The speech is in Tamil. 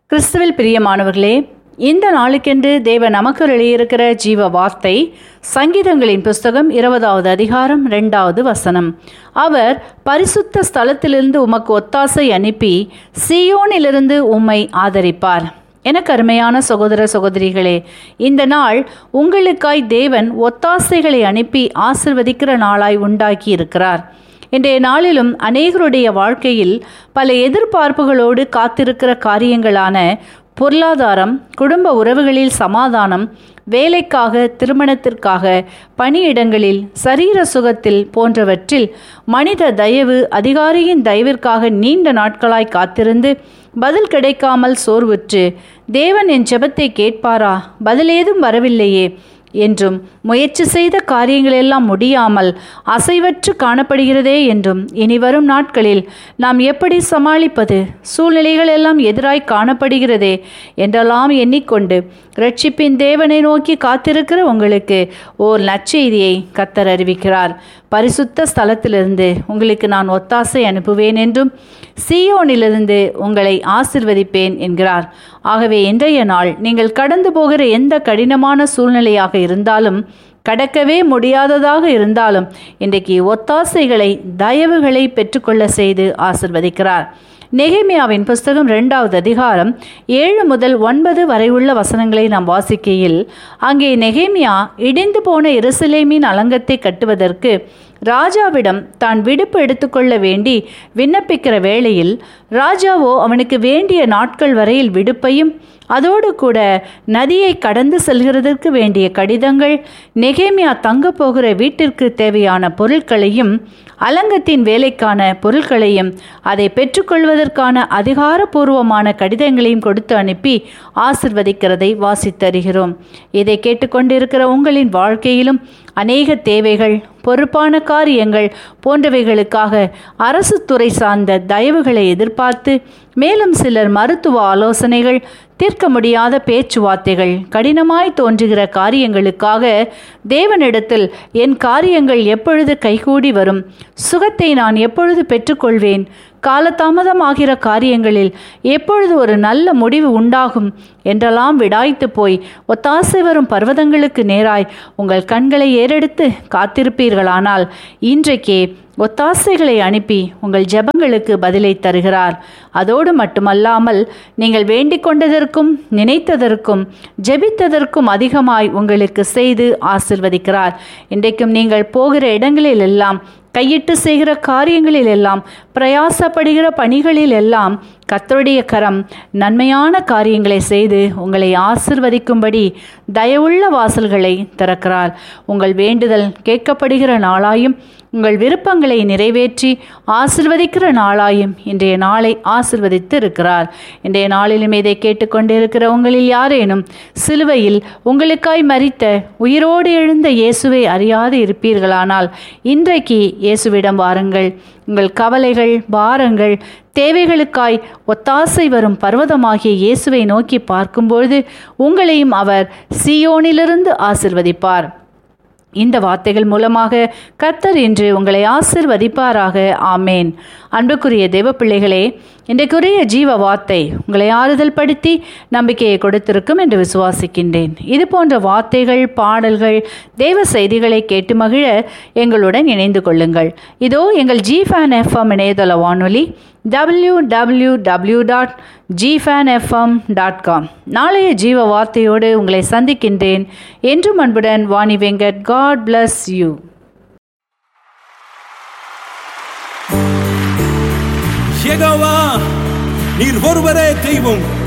கிறிஸ்துவில் பிரியமானவர்களே இந்த நாளுக்கென்று தேவ நமக்கு எழுதியிருக்கிற ஜீவ வார்த்தை சங்கீதங்களின் புஸ்தகம் இருபதாவது அதிகாரம் ரெண்டாவது வசனம் அவர் பரிசுத்த ஸ்தலத்திலிருந்து உமக்கு ஒத்தாசை அனுப்பி சீயோனிலிருந்து உம்மை ஆதரிப்பார் எனக்கு அருமையான சகோதர சகோதரிகளே இந்த நாள் உங்களுக்காய் தேவன் ஒத்தாசைகளை அனுப்பி ஆசிர்வதிக்கிற நாளாய் உண்டாக்கி இருக்கிறார் இன்றைய நாளிலும் அநேகருடைய வாழ்க்கையில் பல எதிர்பார்ப்புகளோடு காத்திருக்கிற காரியங்களான பொருளாதாரம் குடும்ப உறவுகளில் சமாதானம் வேலைக்காக திருமணத்திற்காக பணியிடங்களில் சரீர சுகத்தில் போன்றவற்றில் மனித தயவு அதிகாரியின் தயவிற்காக நீண்ட நாட்களாய் காத்திருந்து பதில் கிடைக்காமல் சோர்வுற்று தேவன் என் ஜெபத்தை கேட்பாரா பதிலேதும் வரவில்லையே என்றும் முயற்சி செய்த காரியங்களெல்லாம் முடியாமல் அசைவற்று காணப்படுகிறதே என்றும் இனி வரும் நாட்களில் நாம் எப்படி சமாளிப்பது சூழ்நிலைகள் எல்லாம் எதிராய் காணப்படுகிறதே என்றெல்லாம் எண்ணிக்கொண்டு ரட்சிப்பின் தேவனை நோக்கி காத்திருக்கிற உங்களுக்கு ஓர் நற்செய்தியை கத்தர் அறிவிக்கிறார் பரிசுத்த ஸ்தலத்திலிருந்து உங்களுக்கு நான் ஒத்தாசை அனுப்புவேன் என்றும் சீயோனிலிருந்து உங்களை ஆசிர்வதிப்பேன் என்கிறார் ஆகவே இன்றைய நாள் நீங்கள் கடந்து போகிற எந்த கடினமான சூழ்நிலையாக இருந்தாலும் கடக்கவே முடியாததாக இருந்தாலும் இன்றைக்கு ஒத்தாசைகளை தயவுகளை பெற்றுக்கொள்ள செய்து ஆசிர்வதிக்கிறார் நெகேமியாவின் புஸ்தகம் ரெண்டாவது அதிகாரம் ஏழு முதல் ஒன்பது வரை உள்ள வசனங்களை நாம் வாசிக்கையில் அங்கே நெகேமியா இடிந்து போன எருசலேமின் அலங்கத்தை கட்டுவதற்கு ராஜாவிடம் தான் விடுப்பு எடுத்துக்கொள்ள வேண்டி விண்ணப்பிக்கிற வேளையில் ராஜாவோ அவனுக்கு வேண்டிய நாட்கள் வரையில் விடுப்பையும் அதோடு கூட நதியை கடந்து செல்கிறதற்கு வேண்டிய கடிதங்கள் நெகேமியா தங்க போகிற வீட்டிற்கு தேவையான பொருட்களையும் அலங்கத்தின் வேலைக்கான பொருட்களையும் அதை பெற்றுக்கொள்வதற்கான அதிகாரபூர்வமான கடிதங்களையும் கொடுத்து அனுப்பி ஆசிர்வதிக்கிறதை வாசித்தருகிறோம் இதை கேட்டுக்கொண்டிருக்கிற உங்களின் வாழ்க்கையிலும் அநேக தேவைகள் பொறுப்பான காரியங்கள் போன்றவைகளுக்காக அரசு துறை சார்ந்த தயவுகளை எதிர்பார்த்து மேலும் சிலர் மருத்துவ ஆலோசனைகள் தீர்க்க முடியாத பேச்சுவார்த்தைகள் கடினமாய் தோன்றுகிற காரியங்களுக்காக தேவனிடத்தில் என் காரியங்கள் எப்பொழுது கைகூடி வரும் சுகத்தை நான் எப்பொழுது பெற்றுக்கொள்வேன் காலதாமதமாகிற காரியங்களில் எப்பொழுது ஒரு நல்ல முடிவு உண்டாகும் என்றெல்லாம் விடாய்த்து போய் ஒத்தாசை வரும் பர்வதங்களுக்கு நேராய் உங்கள் கண்களை ஏறெடுத்து காத்திருப்பீர்களானால் இன்றைக்கே ஒத்தாசைகளை அனுப்பி உங்கள் ஜெபங்களுக்கு பதிலை தருகிறார் அதோடு மட்டுமல்லாமல் நீங்கள் வேண்டிக் கொண்டதற்கும் நினைத்ததற்கும் ஜெபித்ததற்கும் அதிகமாய் உங்களுக்கு செய்து ஆசிர்வதிக்கிறார் இன்றைக்கும் நீங்கள் போகிற இடங்களில் எல்லாம் கையிட்டு செய்கிற காரியங்களில் எல்லாம் பிரயாசப்படுகிற பணிகளில் எல்லாம் கத்தருடைய கரம் நன்மையான காரியங்களை செய்து உங்களை ஆசிர்வதிக்கும்படி தயவுள்ள வாசல்களை திறக்கிறார் உங்கள் வேண்டுதல் கேட்கப்படுகிற நாளாயும் உங்கள் விருப்பங்களை நிறைவேற்றி ஆசிர்வதிக்கிற நாளாயும் இன்றைய நாளை ஆசிர்வதித்து இருக்கிறார் இன்றைய நாளிலும் இதை கேட்டுக்கொண்டிருக்கிற உங்களில் யாரேனும் சிலுவையில் உங்களுக்காய் மறித்த உயிரோடு எழுந்த இயேசுவை அறியாது இருப்பீர்களானால் இன்றைக்கு இயேசுவிடம் வாருங்கள் உங்கள் கவலைகள் பாரங்கள் தேவைகளுக்காய் ஒத்தாசை வரும் பர்வதமாகிய இயேசுவை நோக்கி பார்க்கும்பொழுது உங்களையும் அவர் சியோனிலிருந்து ஆசிர்வதிப்பார் இந்த வார்த்தைகள் மூலமாக கத்தர் இன்று உங்களை ஆசிர்வதிப்பாராக ஆமேன் அன்புக்குரிய தேவ பிள்ளைகளே இன்றைக்குரிய ஜீவ வார்த்தை உங்களை ஆறுதல் படுத்தி நம்பிக்கையை கொடுத்திருக்கும் என்று விசுவாசிக்கின்றேன் இது போன்ற வார்த்தைகள் பாடல்கள் தேவ செய்திகளை கேட்டு மகிழ எங்களுடன் இணைந்து கொள்ளுங்கள் இதோ எங்கள் ஜி ஃபேன் எஃப்எம் இணையதள வானொலி W W W dot gfan FM dot com நாளைய ஜீவ வார்த்தையோடு உங்களை சந்திக்கின்றேன் என்றும் அன்புடன் Vani Venkat God bless you Jehovah நீர் ஒருவரே தெய்வம்